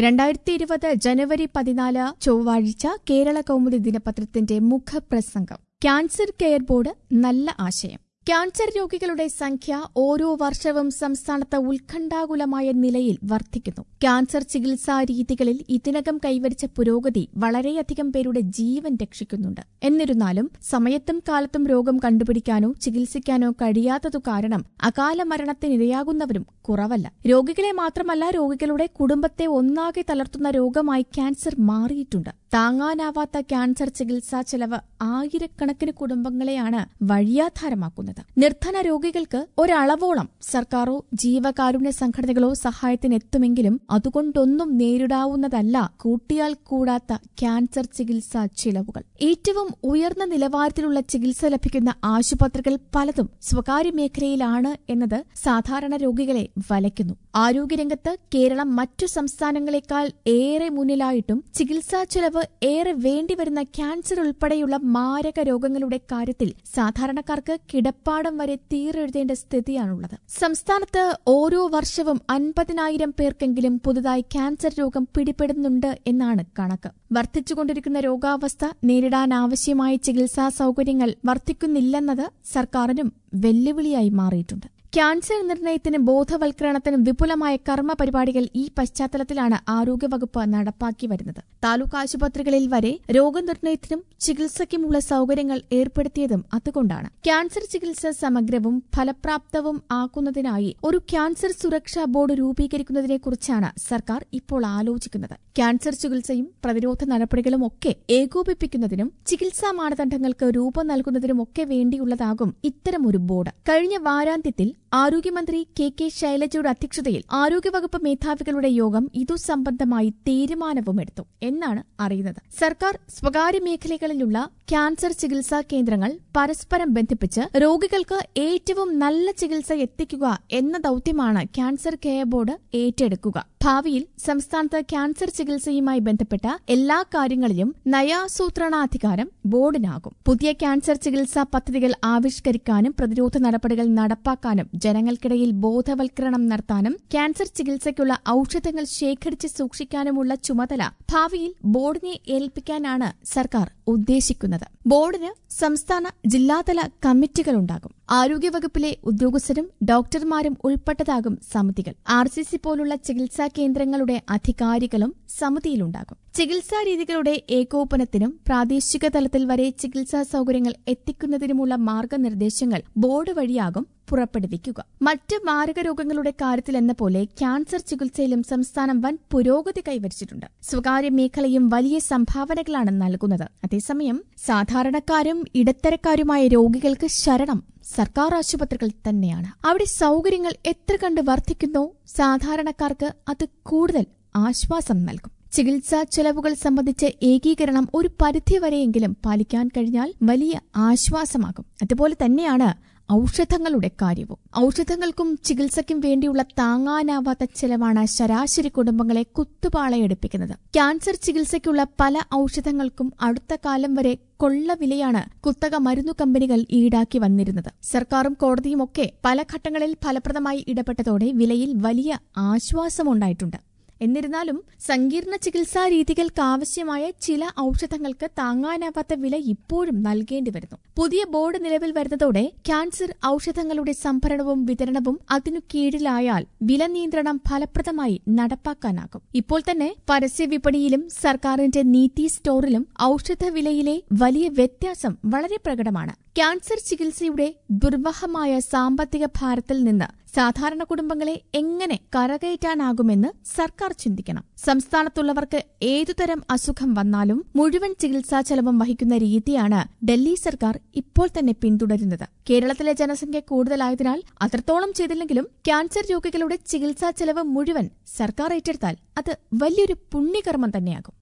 രണ്ടായിരത്തി ഇരുപത് ജനുവരി പതിനാല് ചൊവ്വാഴ്ച കേരള കൗമുദി ദിനപത്രത്തിന്റെ മുഖപ്രസംഗം ക്യാൻസർ കെയർ ബോർഡ് നല്ല ആശയം ക്യാൻസർ രോഗികളുടെ സംഖ്യ ഓരോ വർഷവും സംസ്ഥാനത്ത് ഉത്കണ്ഠാകുലമായ നിലയിൽ വർദ്ധിക്കുന്നു ക്യാൻസർ ചികിത്സാ രീതികളിൽ ഇതിനകം കൈവരിച്ച പുരോഗതി വളരെയധികം പേരുടെ ജീവൻ രക്ഷിക്കുന്നുണ്ട് എന്നിരുന്നാലും സമയത്തും കാലത്തും രോഗം കണ്ടുപിടിക്കാനോ ചികിത്സിക്കാനോ കഴിയാത്തതു കാരണം അകാല മരണത്തിനിരയാകുന്നവരും കുറവല്ല രോഗികളെ മാത്രമല്ല രോഗികളുടെ കുടുംബത്തെ ഒന്നാകെ തളർത്തുന്ന രോഗമായി ക്യാൻസർ മാറിയിട്ടുണ്ട് താങ്ങാനാവാത്ത ക്യാൻസർ ചികിത്സാ ചെലവ് ആയിരക്കണക്കിന് കുടുംബങ്ങളെയാണ് വഴിയാധാരമാക്കുന്നത് നിർധന രോഗികൾക്ക് ഒരളവോളം സർക്കാരോ ജീവകാരുണ്യ സംഘടനകളോ സഹായത്തിനെത്തുമെങ്കിലും അതുകൊണ്ടൊന്നും നേരിടാവുന്നതല്ല കൂട്ടിയാൽ കൂടാത്ത ക്യാൻസർ ചികിത്സാ ചിലവുകൾ ഏറ്റവും ഉയർന്ന നിലവാരത്തിലുള്ള ചികിത്സ ലഭിക്കുന്ന ആശുപത്രികൾ പലതും സ്വകാര്യ മേഖലയിലാണ് എന്നത് സാധാരണ രോഗികളെ വലയ്ക്കുന്നു ആരോഗ്യരംഗത്ത് കേരളം മറ്റു സംസ്ഥാനങ്ങളെക്കാൾ ഏറെ മുന്നിലായിട്ടും ചികിത്സാ ചെലവ് ഏറെ വേണ്ടിവരുന്ന ക്യാൻസർ ഉൾപ്പെടെയുള്ള മാരക രോഗങ്ങളുടെ കാര്യത്തിൽ സാധാരണക്കാർക്ക് കിടപ്പാടം വരെ തീരെഴുതേണ്ട സ്ഥിതിയാണുള്ളത് സംസ്ഥാനത്ത് ഓരോ വർഷവും അൻപതിനായിരം പേർക്കെങ്കിലും പുതുതായി ക്യാൻസർ രോഗം പിടിപെടുന്നുണ്ട് എന്നാണ് കണക്ക് വർദ്ധിച്ചുകൊണ്ടിരിക്കുന്ന രോഗാവസ്ഥ നേരിടാൻ ആവശ്യമായ ചികിത്സാ സൌകര്യങ്ങൾ വർദ്ധിക്കുന്നില്ലെന്നത് സർക്കാരിനും വെല്ലുവിളിയായി മാറിയിട്ടുണ്ട് ക്യാൻസർ നിർണയത്തിനും ബോധവൽക്കരണത്തിനും വിപുലമായ കർമ്മ പരിപാടികൾ ഈ പശ്ചാത്തലത്തിലാണ് ആരോഗ്യവകുപ്പ് നടപ്പാക്കി വരുന്നത് താലൂക്ക് ആശുപത്രികളിൽ വരെ രോഗനിർണയത്തിനും ചികിത്സയ്ക്കുമുള്ള സൌകര്യങ്ങൾ ഏർപ്പെടുത്തിയതും അതുകൊണ്ടാണ് ക്യാൻസർ ചികിത്സ സമഗ്രവും ഫലപ്രാപ്തവും ആക്കുന്നതിനായി ഒരു ക്യാൻസർ സുരക്ഷാ ബോർഡ് രൂപീകരിക്കുന്നതിനെക്കുറിച്ചാണ് സർക്കാർ ഇപ്പോൾ ആലോചിക്കുന്നത് ക്യാൻസർ ചികിത്സയും പ്രതിരോധ നടപടികളും ഒക്കെ ഏകോപിപ്പിക്കുന്നതിനും ചികിത്സാ മാനദണ്ഡങ്ങൾക്ക് രൂപം നൽകുന്നതിനുമൊക്കെ വേണ്ടിയുള്ളതാകും ഇത്തരമൊരു ബോർഡ് കഴിഞ്ഞ വാരാന്ത്യത്തിൽ ആരോഗ്യമന്ത്രി കെ കെ ശൈലജയുടെ അധ്യക്ഷതയിൽ ആരോഗ്യവകുപ്പ് മേധാവികളുടെ യോഗം ഇതു സംബന്ധമായി തീരുമാനവുമെടുത്തു എന്നാണ് അറിയുന്നത് സർക്കാർ സ്വകാര്യ മേഖലകളിലുള്ള ക്യാൻസർ ചികിത്സാ കേന്ദ്രങ്ങൾ പരസ്പരം ബന്ധിപ്പിച്ച് രോഗികൾക്ക് ഏറ്റവും നല്ല ചികിത്സ എത്തിക്കുക എന്ന ദൌത്യമാണ് ക്യാൻസർ കെയർ ബോർഡ് ഏറ്റെടുക്കുക ഭാവിയിൽ സംസ്ഥാനത്ത് ക്യാൻസർ ചികിത്സയുമായി ബന്ധപ്പെട്ട എല്ലാ കാര്യങ്ങളിലും നയാസൂത്രണാധികാരം ബോർഡിനാകും പുതിയ ക്യാൻസർ ചികിത്സാ പദ്ധതികൾ ആവിഷ്കരിക്കാനും പ്രതിരോധ നടപടികൾ നടപ്പാക്കാനും ജനങ്ങൾക്കിടയിൽ ബോധവൽക്കരണം നടത്താനും ക്യാൻസർ ചികിത്സയ്ക്കുള്ള ഔഷധങ്ങൾ ശേഖരിച്ച് സൂക്ഷിക്കാനുമുള്ള ചുമതല ഭാവിയിൽ ബോർഡിനെ ഏൽപ്പിക്കാനാണ് സർക്കാർ ഉദ്ദേശിക്കുന്നത് ബോർഡിന് സംസ്ഥാന ജില്ലാതല കമ്മിറ്റികളുണ്ടാകും ആരോഗ്യവകുപ്പിലെ ഉദ്യോഗസ്ഥരും ഡോക്ടർമാരും ഉൾപ്പെട്ടതാകും സമിതികൾ ആർ സി സി പോലുള്ള ചികിത്സാ കേന്ദ്രങ്ങളുടെ അധികാരികളും സമിതിയിലുണ്ടാകും ചികിത്സാ രീതികളുടെ ഏകോപനത്തിനും പ്രാദേശിക തലത്തിൽ വരെ ചികിത്സാ സൌകര്യങ്ങൾ എത്തിക്കുന്നതിനുമുള്ള മാർഗനിർദ്ദേശങ്ങൾ ബോർഡ് വഴിയാകും പുറപ്പെടുവിക്കുക മറ്റ് മാരക രോഗങ്ങളുടെ കാര്യത്തിലെന്ന പോലെ ക്യാൻസർ ചികിത്സയിലും സംസ്ഥാനം വൻ പുരോഗതി കൈവരിച്ചിട്ടുണ്ട് സ്വകാര്യ മേഖലയും വലിയ സംഭാവനകളാണ് നൽകുന്നത് അതേസമയം സാധാരണക്കാരും ഇടത്തരക്കാരുമായ രോഗികൾക്ക് ശരണം സർക്കാർ ആശുപത്രികൾ തന്നെയാണ് അവിടെ സൌകര്യങ്ങൾ എത്ര കണ്ട് വർദ്ധിക്കുന്നോ സാധാരണക്കാർക്ക് അത് കൂടുതൽ ആശ്വാസം നൽകും ചികിത്സാ ചെലവുകൾ സംബന്ധിച്ച് ഏകീകരണം ഒരു പരിധിവരെയെങ്കിലും പാലിക്കാൻ കഴിഞ്ഞാൽ വലിയ ആശ്വാസമാകും അതുപോലെ തന്നെയാണ് ഔഷധങ്ങളുടെ കാര്യവും ഔഷധങ്ങൾക്കും ചികിത്സയ്ക്കും വേണ്ടിയുള്ള താങ്ങാനാവാത്ത ചെലവാണ് ശരാശരി കുടുംബങ്ങളെ കുത്തുപാളയെടുപ്പിക്കുന്നത് ക്യാൻസർ ചികിത്സയ്ക്കുള്ള പല ഔഷധങ്ങൾക്കും അടുത്ത കാലം വരെ കൊള്ളവിലയാണ് കുത്തക മരുന്നു കമ്പനികൾ ഈടാക്കി വന്നിരുന്നത് സർക്കാരും കോടതിയുമൊക്കെ പല ഘട്ടങ്ങളിൽ ഫലപ്രദമായി ഇടപെട്ടതോടെ വിലയിൽ വലിയ ആശ്വാസമുണ്ടായിട്ടുണ്ട് എന്നിരുന്നാലും സങ്കീർണ ചികിത്സാ രീതികൾക്കാവശ്യമായ ചില ഔഷധങ്ങൾക്ക് താങ്ങാനാവാത്ത വില ഇപ്പോഴും നൽകേണ്ടി വരുന്നു പുതിയ ബോർഡ് നിലവിൽ വരുന്നതോടെ ക്യാൻസർ ഔഷധങ്ങളുടെ സംഭരണവും വിതരണവും അതിനു കീഴിലായാൽ വില നിയന്ത്രണം ഫലപ്രദമായി നടപ്പാക്കാനാകും ഇപ്പോൾ തന്നെ പരസ്യ വിപണിയിലും സർക്കാരിന്റെ നീതി സ്റ്റോറിലും ഔഷധ വിലയിലെ വലിയ വ്യത്യാസം വളരെ പ്രകടമാണ് ക്യാൻസർ ചികിത്സയുടെ ദുർവഹമായ സാമ്പത്തിക ഭാരത്തിൽ നിന്ന് സാധാരണ കുടുംബങ്ങളെ എങ്ങനെ കരകയറ്റാനാകുമെന്ന് സർക്കാർ ചിന്തിക്കണം സംസ്ഥാനത്തുള്ളവർക്ക് ഏതുതരം അസുഖം വന്നാലും മുഴുവൻ ചികിത്സാ ചെലവും വഹിക്കുന്ന രീതിയാണ് ഡൽഹി സർക്കാർ ഇപ്പോൾ തന്നെ പിന്തുടരുന്നത് കേരളത്തിലെ ജനസംഖ്യ കൂടുതലായതിനാൽ അത്രത്തോളം ചെയ്തില്ലെങ്കിലും ക്യാൻസർ രോഗികളുടെ ചികിത്സാ ചെലവ് മുഴുവൻ സർക്കാർ ഏറ്റെടുത്താൽ അത് വലിയൊരു പുണ്യകർമ്മം തന്നെയാകും